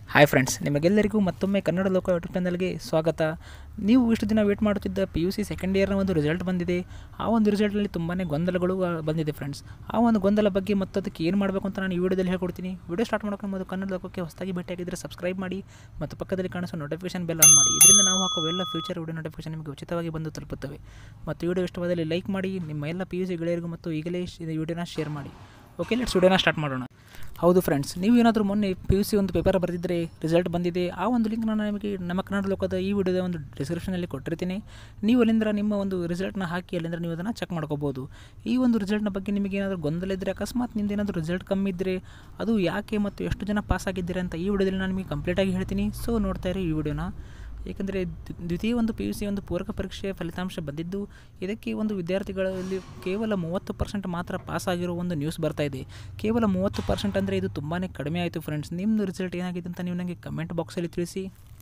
hi friends ನಿಮಗೆಲ್ಲರಿಗೂ ಮತ್ತೊಮ್ಮೆ ಕನ್ನಡ ಲೋಕ ಯೂಟ್ಯೂಬ್ ಚಾನಲ್ಗೆ ಸ್ವಾಗತ ನೀವು ಇಷ್ಟು ದಿನ ವೇಟ್ ಮಾಡುತ್ತಿದ್ದ ಪಿ ಯು ಸಿ ಸೆಕೆಂಡ್ ಇಯರ್ನ ಒಂದು ರಿಸಲ್ಟ್ ಬಂದಿದೆ ಆ ಒಂದು ರಿಸಲ್ಟಲ್ಲಿ ತುಂಬಾ ಗೊಂದಲಗಳು ಆ, ಬಂದಿದೆ ಫ್ರೆಂಡ್ಸ್ ಆ ಒಂದು ಗೊಂದಲ ಬಗ್ಗೆ ಮತ್ತು ಅದಕ್ಕೆ ಏನು ಮಾಡಬೇಕು ಅಂತ ನಾನು ಈ ವಿಡಿಯೋದಲ್ಲಿ ಹೇಳ್ಕೊಡ್ತೀನಿ ವಿಡಿಯೋ ಸ್ಟಾರ್ಟ್ ಮಾಡೋಕೆ ಮೊದಲು ಕನ್ನಡ ಲೋಕಕ್ಕೆ ಹೊಸದಾಗಿ ಭೇಟಿಯಾಗಿದ್ದರೆ ಸಬ್ಸ್ಕ್ರೈಬ್ ಮಾಡಿ ಮತ್ತು ಪಕ್ಕದಲ್ಲಿ ಕಾಣಿಸೋ ನೋಟಿಫಿಕೇಶನ್ ಬೆಲ್ ಆನ್ ಮಾಡಿ ಇದರಿಂದ ನಾವು ಹಾಕುವ ಎಲ್ಲ ಫ್ಯೂಚರ್ ವಿಡಿಯೋ ನೋಟಿಫಿಕೇಶನ್ ನಿಮಗೆ ಉಚಿತವಾಗಿ ಬಂದು ತಲುಪುತ್ತವೆ ಮತ್ತು ವಿಡಿಯೋ ಇಷ್ಟವಾದಲ್ಲಿ ಲೈಕ್ ಮಾಡಿ ನಿಮ್ಮ ಎಲ್ಲ ಪಿ ಯು ಸಿ ಗೆಳೆಯರಿಗೂ ಮತ್ತು ಈಗಲೇ ಈ ವಿಡಿಯೋನ ಶೇರ್ ಮಾಡಿ ಓಕೆ ಲೆಟ್ಸ್ ವಿಡಿಯೋನ ಸ್ಟಾರ್ಟ್ ಮಾಡೋಣ ಹೌದು ಫ್ರೆಂಡ್ಸ್ ನೀವು ಏನಾದರೂ ಮೊನ್ನೆ ಪಿ ಯು ಸಿ ಒಂದು ಪೇಪರ್ ಬರೆದಿದ್ದರೆ ರಿಸಲ್ಟ್ ಬಂದಿದೆ ಆ ಒಂದು ಲಿಂಕ್ ನಾನು ನಿಮಗೆ ನಮ್ಮ ಕನ್ನಡ ಲೋಕದ ಈ ವಿಡಿಯೋದ ಒಂದು ಡಿಸ್ಕ್ರಿಪ್ಷನಲ್ಲಿ ಕೊಟ್ಟಿರ್ತೀನಿ ನೀವು ಅಲ್ಲಿಂದ ನಿಮ್ಮ ಒಂದು ರಿಸಲ್ಟ್ನ ಹಾಕಿ ಅಲ್ಲಿಂದ ನೀವು ಅದನ್ನು ಚೆಕ್ ಮಾಡ್ಕೋಬೋದು ಈ ಒಂದು ರಿಸಲ್ಟ್ನ ಬಗ್ಗೆ ನಿಮಗೆ ಏನಾದರೂ ಗೊಂದಲ ಇದ್ದರೆ ಅಕಸ್ಮಾತ್ ನಿಮ್ದು ಏನಾದರೂ ರಿಸಲ್ಟ್ ಕಮ್ಮಿ ಇದ್ದರೆ ಅದು ಯಾಕೆ ಮತ್ತು ಎಷ್ಟು ಜನ ಪಾಸ್ ಆಗಿದ್ದೀರಾ ಅಂತ ಈ ವಿಡಿಯೋದಲ್ಲಿ ನಾನು ನಿಮಗೆ ಕಂಪ್ಲೀಟಾಗಿ ಹೇಳ್ತೀನಿ ಸೊ ನೋಡ್ತಾ ಇರಿ ಈ ವಿಡಿಯೋನ ಏಕೆಂದರೆ ದ್ವಿತೀಯ ಒಂದು ಪಿ ಯು ಸಿ ಒಂದು ಪೂರಕ ಪರೀಕ್ಷೆಯ ಫಲಿತಾಂಶ ಬಂದಿದ್ದು ಇದಕ್ಕೆ ಒಂದು ವಿದ್ಯಾರ್ಥಿಗಳಲ್ಲಿ ಕೇವಲ ಮೂವತ್ತು ಪರ್ಸೆಂಟ್ ಮಾತ್ರ ಪಾಸ್ ಆಗಿರೋ ಒಂದು ನ್ಯೂಸ್ ಬರ್ತಾ ಇದೆ ಕೇವಲ ಮೂವತ್ತು ಪರ್ಸೆಂಟ್ ಅಂದರೆ ಇದು ತುಂಬಾ ಕಡಿಮೆ ಆಯಿತು ಫ್ರೆಂಡ್ಸ್ ನಿಮ್ಮದು ರಿಸಲ್ಟ್ ಏನಾಗಿದೆ ಅಂತ ನೀವು ನನಗೆ ಕಮೆಂಟ್ ಬಾಕ್ಸಲ್ಲಿ ತಿಳಿಸಿ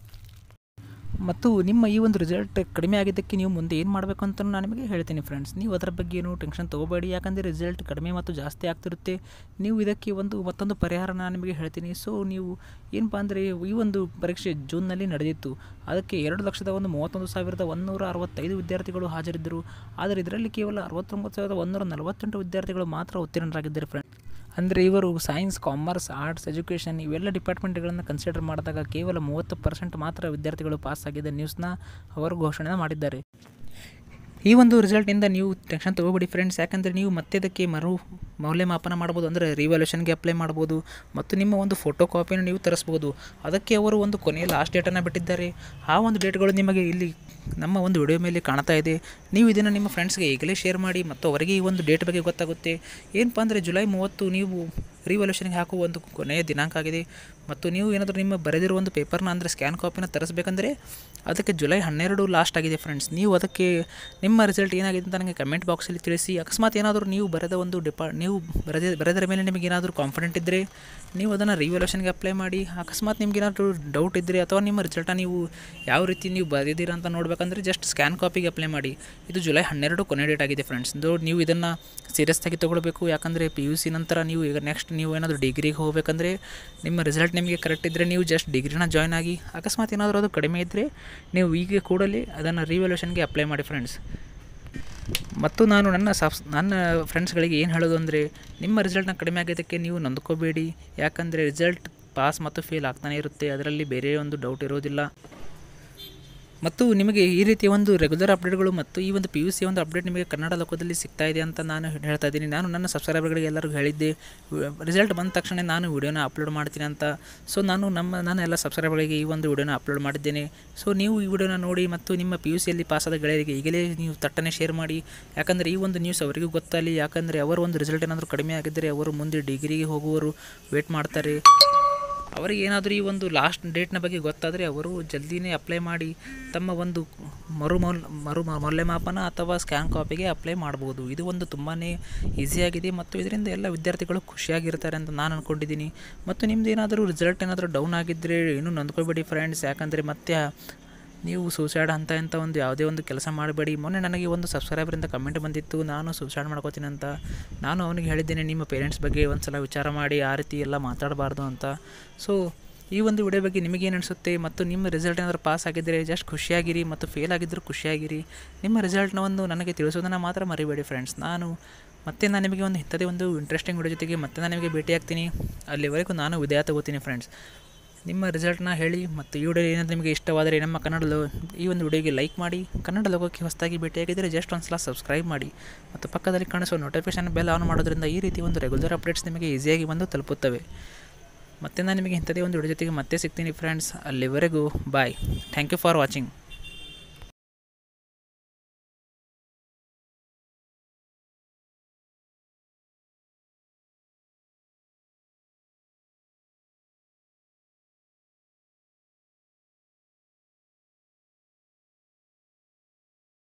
ಮತ್ತು ನಿಮ್ಮ ಈ ಒಂದು ರಿಸಲ್ಟ್ ಕಡಿಮೆ ಆಗಿದ್ದಕ್ಕೆ ನೀವು ಮುಂದೆ ಏನು ಮಾಡಬೇಕು ಅಂತ ನಾನು ನಿಮಗೆ ಹೇಳ್ತೀನಿ ಫ್ರೆಂಡ್ಸ್ ನೀವು ಅದರ ಬಗ್ಗೆ ಏನು ಟೆನ್ಷನ್ ತೊಗೋಬೇಡಿ ಯಾಕಂದರೆ ರಿಸಲ್ಟ್ ಕಡಿಮೆ ಮತ್ತು ಜಾಸ್ತಿ ಆಗ್ತಿರುತ್ತೆ ನೀವು ಇದಕ್ಕೆ ಒಂದು ಮತ್ತೊಂದು ಪರಿಹಾರ ನಾನು ನಿಮಗೆ ಹೇಳ್ತೀನಿ ಸೊ ನೀವು ಏನಪ್ಪ ಅಂದರೆ ಈ ಒಂದು ಪರೀಕ್ಷೆ ಜೂನ್ನಲ್ಲಿ ನಡೆದಿತ್ತು ಅದಕ್ಕೆ ಎರಡು ಲಕ್ಷದ ಒಂದು ಮೂವತ್ತೊಂದು ಸಾವಿರದ ಒಂದುನೂರ ಅರವತ್ತೈದು ವಿದ್ಯಾರ್ಥಿಗಳು ಹಾಜರಿದ್ದರು ಆದರೆ ಇದರಲ್ಲಿ ಕೇವಲ ಅರವತ್ತೊಂಬತ್ತು ಸಾವಿರದ ಒಂದೂರ ನಲವತ್ತೆಂಟು ವಿದ್ಯಾರ್ಥಿಗಳು ಮಾತ್ರ ಉತ್ತೀರ್ಣರಾಗಿದ್ದಾರೆ ಫ್ರೆಂಡ್ ಅಂದರೆ ಇವರು ಸೈನ್ಸ್ ಕಾಮರ್ಸ್ ಆರ್ಟ್ಸ್ ಎಜುಕೇಷನ್ ಇವೆಲ್ಲ ಡಿಪಾರ್ಟ್ಮೆಂಟ್ಗಳನ್ನು ಕನ್ಸಿಡರ್ ಮಾಡಿದಾಗ ಕೇವಲ ಮೂವತ್ತು ಪರ್ಸೆಂಟ್ ಮಾತ್ರ ವಿದ್ಯಾರ್ಥಿಗಳು ಪಾಸ್ ಆಗಿದೆ ನ್ಯೂಸ್ನ ಅವರು ಘೋಷಣೆ ಮಾಡಿದ್ದಾರೆ ಈ ಒಂದು ರಿಸಲ್ಟಿಂದ ನೀವು ಟೆನ್ಷನ್ ತೊಗೋಬೇಡಿ ಫ್ರೆಂಡ್ಸ್ ಯಾಕಂದರೆ ನೀವು ಮತ್ತೆ ಇದಕ್ಕೆ ಮರು ಮೌಲ್ಯಮಾಪನ ಮಾಡ್ಬೋದು ಅಂದರೆ ರಿವ್ಯಾಲ್ಯೂಷನ್ಗೆ ಅಪ್ಲೈ ಮಾಡ್ಬೋದು ಮತ್ತು ನಿಮ್ಮ ಒಂದು ಫೋಟೋ ಕಾಪಿನ ನೀವು ತರಿಸ್ಬೋದು ಅದಕ್ಕೆ ಅವರು ಒಂದು ಕೊನೆಯ ಲಾಸ್ಟ್ ಡೇಟನ್ನು ಬಿಟ್ಟಿದ್ದಾರೆ ಆ ಒಂದು ಡೇಟ್ಗಳು ನಿಮಗೆ ಇಲ್ಲಿ ನಮ್ಮ ಒಂದು ವಿಡಿಯೋ ಮೇಲೆ ಕಾಣ್ತಾ ಇದೆ ನೀವು ಇದನ್ನು ನಿಮ್ಮ ಫ್ರೆಂಡ್ಸ್ಗೆ ಈಗಲೇ ಶೇರ್ ಮಾಡಿ ಮತ್ತು ಅವರಿಗೆ ಈ ಒಂದು ಡೇಟ್ ಬಗ್ಗೆ ಗೊತ್ತಾಗುತ್ತೆ ಏನಪ್ಪ ಅಂದರೆ ಜುಲೈ ಮೂವತ್ತು ನೀವು ರಿವಲ್ಯೂಷನ್ಗೆ ಹಾಕುವ ಒಂದು ಕೊನೆಯ ದಿನಾಂಕ ಆಗಿದೆ ಮತ್ತು ನೀವು ಏನಾದರೂ ನಿಮ್ಮ ಬರೆದಿರೋ ಒಂದು ಪೇಪರ್ನ ಅಂದರೆ ಸ್ಕ್ಯಾನ್ ಕಾಪಿನ ತರಿಸ್ಬೇಕಂದ್ರೆ ಅದಕ್ಕೆ ಜುಲೈ ಹನ್ನೆರಡು ಲಾಸ್ಟ್ ಆಗಿದೆ ಫ್ರೆಂಡ್ಸ್ ನೀವು ಅದಕ್ಕೆ ನಿಮ್ಮ ರಿಸಲ್ಟ್ ಏನಾಗಿದೆ ಅಂತ ನನಗೆ ಕಮೆಂಟ್ ಬಾಕ್ಸಲ್ಲಿ ತಿಳಿಸಿ ಅಕಸ್ಮಾತ್ ಏನಾದರೂ ನೀವು ಬರೆದ ಒಂದು ಡಿಪಾ ನೀವು ಬರೆದ ಬರೆದರ ಮೇಲೆ ನಿಮಗೆ ಏನಾದರೂ ಕಾನ್ಫಿಡೆಂಟ್ ಇದ್ದರೆ ನೀವು ಅದನ್ನು ರಿವಲ್ಯೂಷನ್ಗೆ ಅಪ್ಲೈ ಮಾಡಿ ಅಕಸ್ಮಾತ್ ನಿಮ್ಗೆ ಏನಾದರೂ ಡೌಟ್ ಇದ್ದರೆ ಅಥವಾ ನಿಮ್ಮ ರಿಸಲ್ಟನ್ನು ನೀವು ಯಾವ ರೀತಿ ನೀವು ಬರೆದಿದ್ದೀರಾ ಅಂತ ನೋಡಬೇಕಂದ್ರೆ ಜಸ್ಟ್ ಸ್ಕ್ಯಾನ್ ಕಾಪಿಗೆ ಅಪ್ಲೈ ಮಾಡಿ ಇದು ಜುಲೈ ಹನ್ನೆರಡು ಕೊನೆ ಡೇಟ್ ಆಗಿದೆ ಫ್ರೆಂಡ್ಸ್ ದೋ ನೀವು ಇದನ್ನು ಸೀರಿಯಸ್ ಆಗಿ ತೊಗೊಳ್ಬೇಕು ಯಾಕಂದರೆ ಪಿ ಯು ಸಿ ನಂತರ ನೀವು ಈಗ ನೆಕ್ಸ್ಟ್ ನೀವು ಏನಾದರೂ ಡಿಗ್ರಿಗೆ ಹೋಗಬೇಕಂದ್ರೆ ನಿಮ್ಮ ರಿಸಲ್ಟ್ ನಿಮಗೆ ಕರೆಕ್ಟ್ ಇದ್ದರೆ ನೀವು ಜಸ್ಟ್ ಡಿಗ್ರಿನ ಜಾಯ್ನ್ ಆಗಿ ಅಕಸ್ಮಾತ್ ಏನಾದರೂ ಅದು ಕಡಿಮೆ ಇದ್ದರೆ ನೀವು ಈಗ ಕೂಡಲೇ ಅದನ್ನು ರಿವಲ್ಯೂಷನ್ಗೆ ಅಪ್ಲೈ ಮಾಡಿ ಫ್ರೆಂಡ್ಸ್ ಮತ್ತು ನಾನು ನನ್ನ ಸಬ್ಸ್ ನನ್ನ ಫ್ರೆಂಡ್ಸ್ಗಳಿಗೆ ಏನು ಹೇಳೋದು ಅಂದರೆ ನಿಮ್ಮ ರಿಸಲ್ಟ್ನ ಕಡಿಮೆ ಆಗಿದ್ದಕ್ಕೆ ನೀವು ನೊಂದ್ಕೋಬೇಡಿ ಯಾಕಂದರೆ ರಿಸಲ್ಟ್ ಪಾಸ್ ಮತ್ತು ಫೇಲ್ ಆಗ್ತಾನೆ ಇರುತ್ತೆ ಅದರಲ್ಲಿ ಬೇರೆ ಒಂದು ಡೌಟ್ ಇರೋದಿಲ್ಲ ಮತ್ತು ನಿಮಗೆ ಈ ರೀತಿಯ ಒಂದು ರೆಗ್ಯುಲರ್ ಅಪ್ಡೇಟ್ಗಳು ಮತ್ತು ಈ ಒಂದು ಪಿ ಯು ಸಿ ಒಂದು ಅಪ್ಡೇಟ್ ನಿಮಗೆ ಕನ್ನಡ ಲೋಕದಲ್ಲಿ ಸಿಗ್ತಾ ಇದೆ ಅಂತ ನಾನು ಹೇಳ್ತಾ ಇದ್ದೀನಿ ನಾನು ನನ್ನ ಸಬ್ಸ್ಕ್ರೈಬರ್ಗಳಿಗೆ ಎಲ್ಲರಿಗೂ ಹೇಳಿದ್ದೆ ರಿಸಲ್ಟ್ ಬಂದ ತಕ್ಷಣ ನಾನು ವಿಡಿಯೋನ ಅಪ್ಲೋಡ್ ಮಾಡ್ತೀನಿ ಅಂತ ಸೊ ನಾನು ನಮ್ಮ ನನ್ನ ಎಲ್ಲ ಸಬ್ಸ್ಕ್ರೈಬರ್ಗಳಿಗೆ ಈ ಒಂದು ವಿಡಿಯೋನ ಅಪ್ಲೋಡ್ ಮಾಡಿದ್ದೇನೆ ಸೊ ನೀವು ಈ ವಿಡಿಯೋನ ನೋಡಿ ಮತ್ತು ನಿಮ್ಮ ಪಿ ಯು ಸಿಯಲ್ಲಿ ಪಾಸಾದ ಗೆಳೆಯರಿಗೆ ಈಗಲೇ ನೀವು ತಟ್ಟನೆ ಶೇರ್ ಮಾಡಿ ಯಾಕಂದರೆ ಈ ಒಂದು ನ್ಯೂಸ್ ಅವರಿಗೂ ಗೊತ್ತಾಗಲಿ ಯಾಕಂದರೆ ಅವರ ಒಂದು ರಿಸಲ್ಟ್ ಏನಾದರೂ ಕಡಿಮೆ ಆಗಿದ್ದರೆ ಅವರು ಮುಂದೆ ಡಿಗ್ರಿಗೆ ಹೋಗುವವರು ವೇಟ್ ಮಾಡ್ತಾರೆ ಅವರಿಗೆ ಏನಾದರೂ ಈ ಒಂದು ಲಾಸ್ಟ್ ಡೇಟ್ನ ಬಗ್ಗೆ ಗೊತ್ತಾದರೆ ಅವರು ಜಲ್ದಿನೇ ಅಪ್ಲೈ ಮಾಡಿ ತಮ್ಮ ಒಂದು ಮರು ಮೌಲ್ ಮರು ಮ- ಮೌಲ್ಯಮಾಪನ ಅಥವಾ ಸ್ಕ್ಯಾನ್ ಕಾಪಿಗೆ ಅಪ್ಲೈ ಮಾಡ್ಬೋದು ಇದು ಒಂದು ತುಂಬಾ ಈಸಿಯಾಗಿದೆ ಮತ್ತು ಇದರಿಂದ ಎಲ್ಲ ವಿದ್ಯಾರ್ಥಿಗಳು ಖುಷಿಯಾಗಿರ್ತಾರೆ ಅಂತ ನಾನು ಅಂದ್ಕೊಂಡಿದ್ದೀನಿ ಮತ್ತು ನಿಮ್ದು ಏನಾದರೂ ರಿಸಲ್ಟ್ ಏನಾದರೂ ಡೌನ್ ಆಗಿದ್ದರೆ ಏನೂ ನೊಂದ್ಕೊಬೇಡಿ ಫ್ರೆಂಡ್ಸ್ ಯಾಕಂದರೆ ಮತ್ತೆ ನೀವು ಸೂಸೈಡ್ ಅಂತ ಅಂತ ಒಂದು ಯಾವುದೇ ಒಂದು ಕೆಲಸ ಮಾಡಬೇಡಿ ಮೊನ್ನೆ ನನಗೆ ಒಂದು ಸಬ್ಸ್ಕ್ರೈಬರಿಂದ ಕಮೆಂಟ್ ಬಂದಿತ್ತು ನಾನು ಸೂಸೈಡ್ ಮಾಡ್ಕೋತೀನಿ ಅಂತ ನಾನು ಅವನಿಗೆ ಹೇಳಿದ್ದೇನೆ ನಿಮ್ಮ ಪೇರೆಂಟ್ಸ್ ಬಗ್ಗೆ ಒಂದು ಸಲ ವಿಚಾರ ಮಾಡಿ ಆ ರೀತಿ ಎಲ್ಲ ಮಾತಾಡಬಾರ್ದು ಅಂತ ಸೊ ಈ ಒಂದು ವಿಡಿಯೋ ಬಗ್ಗೆ ನಿಮಗೇನು ಅನಿಸುತ್ತೆ ಮತ್ತು ನಿಮ್ಮ ರಿಸಲ್ಟ್ ಏನಾದರೂ ಪಾಸ್ ಆಗಿದ್ದರೆ ಜಸ್ಟ್ ಖುಷಿಯಾಗಿರಿ ಮತ್ತು ಫೇಲ್ ಆಗಿದ್ದರೂ ಖುಷಿಯಾಗಿರಿ ನಿಮ್ಮ ರಿಸಲ್ಟ್ನ ಒಂದು ನನಗೆ ತಿಳಿಸೋದನ್ನು ಮಾತ್ರ ಮರಿಬೇಡಿ ಫ್ರೆಂಡ್ಸ್ ನಾನು ಮತ್ತೆ ನಾನು ನಿಮಗೆ ಒಂದು ಇಂಥದೇ ಒಂದು ಇಂಟ್ರೆಸ್ಟಿಂಗ್ ವಿಡಿಯೋ ಜೊತೆಗೆ ಮತ್ತೆ ನಾನು ನಿಮಗೆ ಭೇಟಿಯಾಗ್ತೀನಿ ಅಲ್ಲಿವರೆಗೂ ನಾನು ವಿದಾಯ ತಗೋತೀನಿ ಫ್ರೆಂಡ್ಸ್ ನಿಮ್ಮ ರಿಸಲ್ಟ್ನ ಹೇಳಿ ಮತ್ತು ಈ ವಿಡಿಯೋ ಏನಾದರೂ ನಿಮಗೆ ಇಷ್ಟವಾದರೆ ನಮ್ಮ ಕನ್ನಡ ಲೋ ಈ ಒಂದು ವಿಡಿಯೋಗೆ ಲೈಕ್ ಮಾಡಿ ಕನ್ನಡ ಲೋಕಕ್ಕೆ ಹೊಸದಾಗಿ ಭೇಟಿಯಾಗಿದ್ದರೆ ಜಸ್ಟ್ ಒಂದು ಸಲ ಸಬ್ಸ್ಕ್ರೈಬ್ ಮಾಡಿ ಮತ್ತು ಪಕ್ಕದಲ್ಲಿ ಕಾಣಿಸೋ ನೋಟಿಫಿಕೇಷನ್ ಬೆಲ್ ಆನ್ ಮಾಡೋದ್ರಿಂದ ಈ ರೀತಿ ಒಂದು ರೆಗ್ಯುಲರ್ ಅಪ್ಡೇಟ್ಸ್ ನಿಮಗೆ ಈಸಿಯಾಗಿ ಬಂದು ತಲುಪುತ್ತವೆ ಮತ್ತೆ ನಾನು ನಿಮಗೆ ಇಂಥದೇ ಒಂದು ವಿಡಿಯೋ ಜೊತೆಗೆ ಮತ್ತೆ ಸಿಗ್ತೀನಿ ಫ್ರೆಂಡ್ಸ್ ಅಲ್ಲಿವರೆಗೂ bye thank you for watching